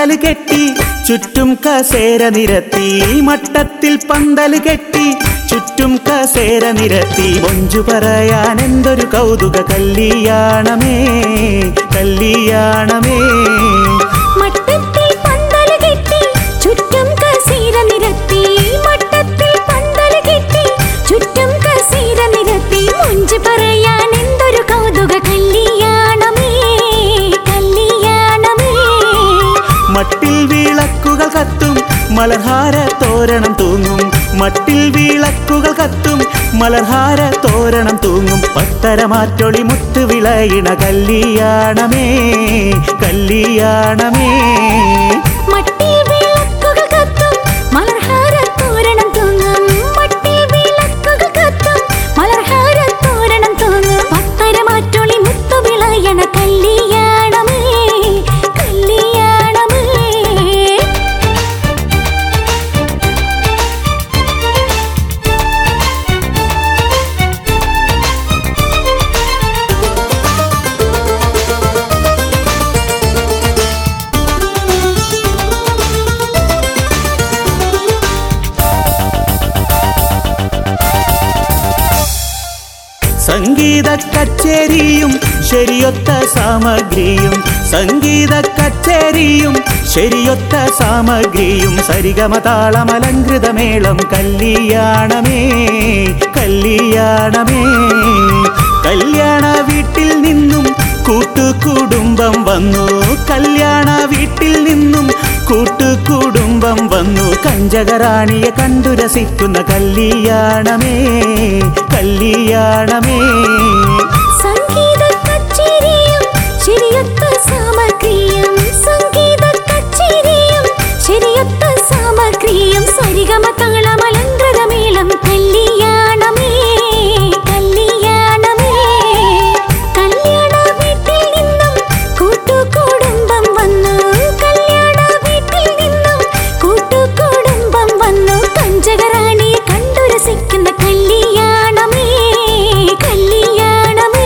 പന്തൽ കെട്ടി ചുറ്റും കസേര നിരത്തി മട്ടത്തിൽ പന്തൽ കെട്ടി ചുറ്റും കസേര നിരത്തി മൊഞ്ചു പറയാൻ എന്തൊരു കൗതുക കല്യാണമേ കല്യാണമേ മട്ടത്തിൽ പന്തല് കെട്ടി ചുറ്റും കസീര നിരത്തി മട്ടത്തിൽ പന്തല് കെട്ടി ചുറ്റും കസീര നിരത്തി മുഞ്ചി പറയാൻ എന്തൊരു കൗതുക കല്യാണമേ കല്യാണമേ മട്ടിൽ വിളക്കുകൾ കത്തും മലർഹാര തോരണം തൂങ്ങും മട്ടിൽ വിളക്കുകൾ കത്തും മലർഹാര തോരണം തൂങ്ങും പത്തരമാറ്റൊളി മുത്ത് വിളയിണ കല്യാണമേ കല്യാണമേ മട്ടിൽ വിളക്കുകൾ കത്തും മലർഹാര തോരണം തൂങ്ങും മട്ടിൽ വിളക്കുകൾ കത്തും മലർഹാര തോരണം തൂങ്ങും പത്തരമാറ്റൊളി മുത്തു വിളയണ കല്യാണമേ കല്യാണമേ സംഗീത കച്ചേരിയും ശരിയൊത്ത സാമഗ്രിയും സംഗീത കച്ചേരിയും ശരിയൊത്ത സാമഗ്രിയും സരിഗമ താളമലങ്കൃതമേളം കല്യാണമേ കല്യാണമേ കല്യാണ വീട്ടിൽ നിന്നും കൂട്ടുകുടുംബം വന്നു കല്യാണ വീട്ടിൽ നിന്നും കൂട്ടുകുടുംബം വന്നു കഞ്ചകറാണിയെ കണ്ടു രസിക്കുന്ന കല്യാണമേ കല്യാണമേ സംഗീത കച്ചേരിയും ശരിയൊത്ത സാമഗ്രിയും സംഗീത കച്ചേരിയും ശരിയൊത്ത സാമഗ്രിയും സരിഗമ താളമലങ്കൃതമേളം കല്യാണമേ കല്യാണമേ കല്യാണ വീട്ടിൽ നിന്നും കൂട്ടുകുടുംബം വന്നു കല്യാണ വീട്ടിൽ നിന്നും കൂട്ടുകുടുംബം വന്നു കഞ്ചകറാണിയെ കണ്ടു രസിക്കുന്ന കല്യാണമേ കല്യാണമേ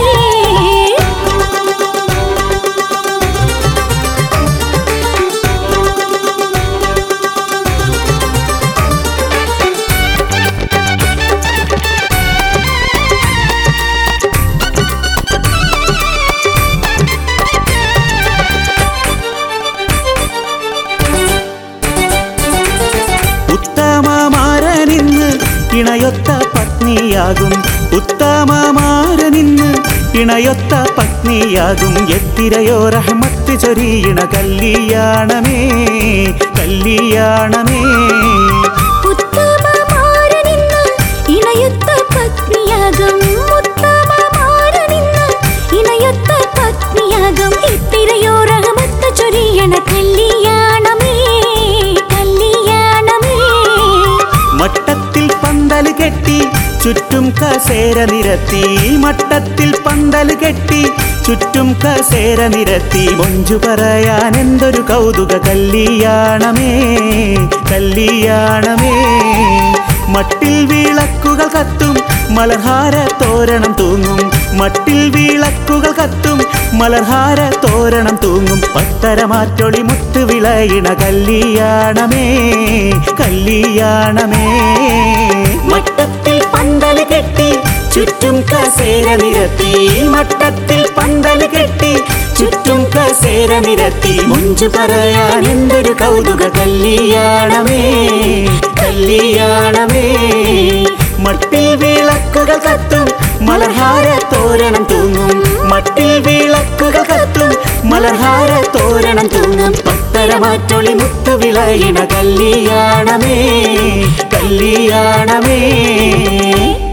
ഉത്തമമാരനിന്ന് ഇണയൊത്ത പത്നിയാകും ഉത്തമമാരനിന്ന് ഇണയൊത്ത പത്നിയാകും എത്തിരയോ റഹ്മത്ത് ചൊരിയിണ കല്യാണമേ കല്യാണമേ ഉത്തമമാരനിന്ന് ഇണയൊത്ത പത്നിയാകും ഉത്തമമാരനിന്ന് ഇണയൊത്ത പത്നിയാകും ഇത്തിരയോ റഹമത്ത് ചൊരിയണ കല്യാണമേ കല്യാണമേ മട്ടത്തിൽ പന്തൽ കെട്ടി ചുറ്റും കസേര നിരത്തി മട്ടത്തിൽ പന്തൽ കെട്ടി ചുറ്റും കസേര നിരത്തി മൊഞ്ചു പറയാൻ എന്തൊരു കൗതുക കല്യാണമേ കല്യാണമേ മട്ടിൽ വിളക്കുകൾ കത്തും മലർഹാര തോരണം തൂങ്ങും മട്ടിൽ വിളക്കുകൾ കത്തും മലർഹാര തോരണം തൂങ്ങും പത്തരമാറ്റൊളി മുത്ത് വിളയിണ കല്യാണമേ കല്യാണമേ മട്ടത്തിൽ പന്തൽ കെട്ടി ചുറ്റും കസേര നിരത്തി മട്ടത്തിൽ പന്തൽ കെട്ടി ചുറ്റും കസേര നിരത്തി മുഞ്ചു പറയാൻ എന്തൊരു കൗതുക കല്യാണമേ കല്യാണമേ മട്ടിൽ വിളക്കുകൾ കത്തും മലർഹാര തോരണം തൂങ്ങും മട്ടിൽ വിളക്കുകൾ കത്തും മലർഹാര തോരണം തൂങ്ങും പത്തരമാറ്റൊളി മുത്തു വിളയിണ കല്യാണമേ കല്യാണമേ